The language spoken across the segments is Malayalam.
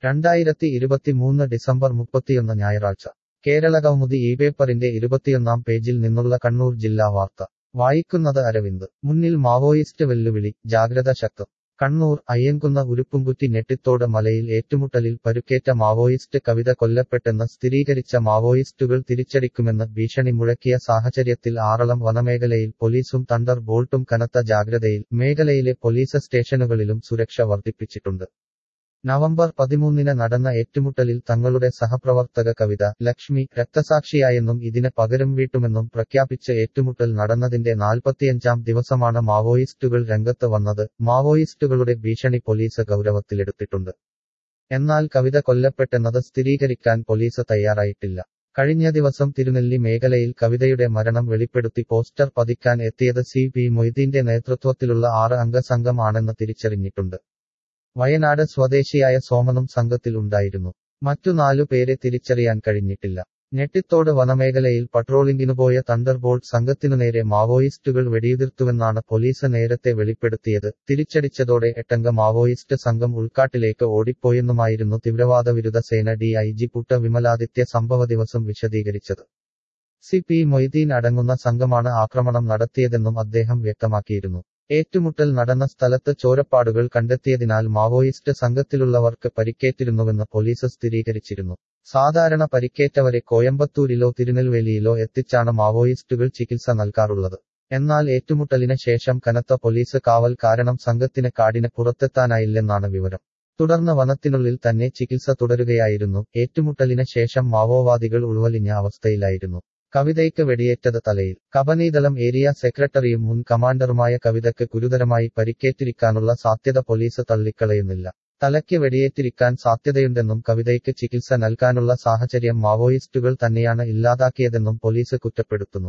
രണ്ടായിരത്തി ഇരുപത്തിമൂന്ന് ഡിസംബർ മുപ്പത്തിയൊന്ന് ഞായറാഴ്ച കേരള കൗമുദി ഈ പേപ്പറിന്റെ ഇരുപത്തിയൊന്നാം പേജിൽ നിന്നുള്ള കണ്ണൂർ ജില്ലാ വാർത്ത വായിക്കുന്നത് അരവിന്ദ് മുന്നിൽ മാവോയിസ്റ്റ് വെല്ലുവിളി ജാഗ്രത ശക്തം കണ്ണൂർ അയ്യൻകുന്ന ഉരുപ്പുംകുറ്റി നെട്ടിത്തോട് മലയിൽ ഏറ്റുമുട്ടലിൽ പരുക്കേറ്റ മാവോയിസ്റ്റ് കവിത കൊല്ലപ്പെട്ടെന്ന് സ്ഥിരീകരിച്ച മാവോയിസ്റ്റുകൾ തിരിച്ചടിക്കുമെന്ന് ഭീഷണി മുഴക്കിയ സാഹചര്യത്തിൽ ആറളം വനമേഖലയിൽ പോലീസും തണ്ടർ ബോൾട്ടും കനത്ത ജാഗ്രതയിൽ മേഖലയിലെ പോലീസ് സ്റ്റേഷനുകളിലും സുരക്ഷ വർദ്ധിപ്പിച്ചിട്ടുണ്ട് നവംബർ പതിമൂന്നിന് നടന്ന ഏറ്റുമുട്ടലിൽ തങ്ങളുടെ സഹപ്രവർത്തക കവിത ലക്ഷ്മി രക്തസാക്ഷിയായെന്നും ഇതിന് പകരം വീട്ടുമെന്നും പ്രഖ്യാപിച്ച് ഏറ്റുമുട്ടൽ നടന്നതിന്റെ നാൽപ്പത്തിയഞ്ചാം ദിവസമാണ് മാവോയിസ്റ്റുകൾ രംഗത്ത് വന്നത് മാവോയിസ്റ്റുകളുടെ ഭീഷണി പോലീസ് ഗൗരവത്തിലെടുത്തിട്ടുണ്ട് എന്നാൽ കവിത കൊല്ലപ്പെട്ടെന്നത് സ്ഥിരീകരിക്കാൻ പോലീസ് തയ്യാറായിട്ടില്ല കഴിഞ്ഞ ദിവസം തിരുനെല്ലി മേഖലയിൽ കവിതയുടെ മരണം വെളിപ്പെടുത്തി പോസ്റ്റർ പതിക്കാൻ എത്തിയത് സി പി മൊയ്തീന്റെ നേതൃത്വത്തിലുള്ള ആറ് അംഗ സംഘം ആണെന്ന് തിരിച്ചറിഞ്ഞിട്ടുണ്ട് വയനാട് സ്വദേശിയായ സോമനും സംഘത്തിൽ ഉണ്ടായിരുന്നു മറ്റു നാലു പേരെ തിരിച്ചറിയാൻ കഴിഞ്ഞിട്ടില്ല ഞെട്ടിത്തോട് വനമേഖലയിൽ പട്രോളിംഗിനു പോയ തണ്ടർബോൾട്ട് സംഘത്തിനു നേരെ മാവോയിസ്റ്റുകൾ വെടിയുതിർത്തുവെന്നാണ് പോലീസ് നേരത്തെ വെളിപ്പെടുത്തിയത് തിരിച്ചടിച്ചതോടെ എട്ടംഗ മാവോയിസ്റ്റ് സംഘം ഉൾക്കാട്ടിലേക്ക് ഓടിപ്പോയെന്നുമായിരുന്നു തീവ്രവാദ വിരുദ്ധ സേന D I G Putta Vimaladitya സംഭവ ദിവസം വിശദീകരിച്ചത് സി പി മൊയ്തീൻ അടങ്ങുന്ന സംഘമാണ് ആക്രമണം നടത്തിയതെന്നും അദ്ദേഹം വ്യക്തമാക്കിയിരുന്നു ഏറ്റുമുട്ടൽ നടന്ന സ്ഥലത്ത് ചോരപ്പാടുകൾ കണ്ടെത്തിയതിനാൽ മാവോയിസ്റ്റ് സംഘത്തിലുള്ളവർക്ക് പരിക്കേറ്റിരുന്നുവെന്ന് പോലീസ് സ്ഥിരീകരിച്ചിരുന്നു സാധാരണ പരിക്കേറ്റവരെ കോയമ്പത്തൂരിലോ തിരുനെൽവേലിയിലോ എത്തിച്ചാണ് മാവോയിസ്റ്റുകൾ ചികിത്സ നൽകാറുള്ളത് എന്നാൽ ഏറ്റുമുട്ടലിന് ശേഷം കനത്ത പോലീസ് കാവൽ കാരണം സംഘത്തിന് കാടിന് പുറത്തെത്താനായില്ലെന്നാണ് വിവരം തുടർന്ന് വനത്തിനുള്ളിൽ തന്നെ ചികിത്സ തുടരുകയായിരുന്നു ഏറ്റുമുട്ടലിന് ശേഷം മാവോവാദികൾ ഉൾവലിഞ്ഞ അവസ്ഥയിലായിരുന്നു കവിതയ്ക്ക് വെടിയേറ്റത് തലയിൽ കബനീതളം ഏരിയ സെക്രട്ടറിയും മുൻ കമാൻഡറുമായ കവിതയ്ക്ക് ഗുരുതരമായി പരിക്കേറ്റിരിക്കാനുള്ള സാധ്യത പോലീസ് തള്ളിക്കളയുന്നില്ല തലയ്ക്ക് വെടിയേറ്റിരിക്കാൻ സാധ്യതയുണ്ടെന്നും കവിതയ്ക്ക് ചികിത്സ നൽകാനുള്ള സാഹചര്യം മാവോയിസ്റ്റുകൾ തന്നെയാണ് ഇല്ലാതാക്കിയതെന്നും പോലീസ് കുറ്റപ്പെടുത്തുന്നു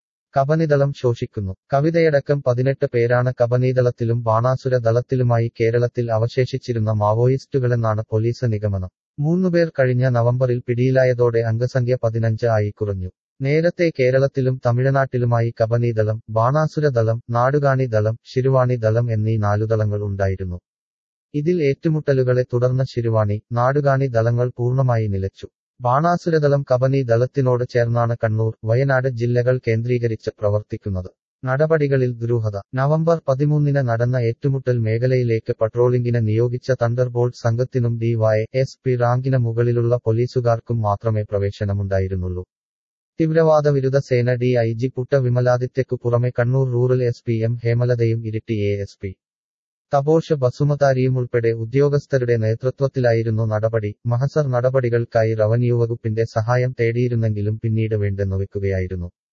കബനിദളം ശോഷിക്കുന്നു കവിതയടക്കം പതിനെട്ട് പേരാണ് കബനീദളത്തിലും ബാണാസുര ദളത്തിലുമായി കേരളത്തിൽ അവശേഷിച്ചിരുന്ന മാവോയിസ്റ്റുകളെന്നാണ് പോലീസ് നിഗമനം മൂന്നുപേർ കഴിഞ്ഞ നവംബറിൽ പിടിയിലായതോടെ അംഗസംഖ്യ പതിനഞ്ച് ആയി കുറഞ്ഞു നേരത്തെ കേരളത്തിലും തമിഴ്നാട്ടിലുമായി കബനീദളം ബാണാസുരദളം നാടുകാണി ദളം ശിരുവാണി ദളം എന്നീ നാലു ദളങ്ങൾ ഉണ്ടായിരുന്നു ഇതിൽ ഏറ്റുമുട്ടലുകളെ തുടർന്ന് ശിരുവാണി നാടുകാണി ദളങ്ങൾ പൂർണ്ണമായി നിലച്ചു ബാണാസുരദളം കബനി ദളത്തിനോട് ചേർന്നാണ് കണ്ണൂർ വയനാട് ജില്ലകൾ കേന്ദ്രീകരിച്ച് പ്രവർത്തിക്കുന്നത് നടപടികളിൽ ദുരൂഹത നവംബർ പതിമൂന്നിന് നടന്ന ഏറ്റുമുട്ടൽ മേഖലയിലേക്ക് പട്രോളിംഗിന് നിയോഗിച്ച തണ്ടർബോൾട്ട് സംഘത്തിനും ഡിവൈ എസ് പി റാങ്കിന് മുകളിലുള്ള പോലീസുകാർക്കും മാത്രമേ പ്രവേശനമുണ്ടായിരുന്നുള്ളൂ തീവ്രവാദ വിരുദ്ധ സേന ഡി ഐ ജി പുട്ട വിമലാദിത്യക്കു പുറമെ Kannur rural S P M ഹേമലതയും Iritty A S P Taposh ബസുമതാരിയും ഉൾപ്പെടെ ഉദ്യോഗസ്ഥരുടെ നേതൃത്വത്തിലായിരുന്നു നടപടി മഹസർ നടപടികൾക്കായി റവന്യൂ വകുപ്പിന്റെ സഹായം തേടിയിരുന്നെങ്കിലും പിന്നീട് വേണ്ടെന്നു വെക്കുകയായിരുന്നു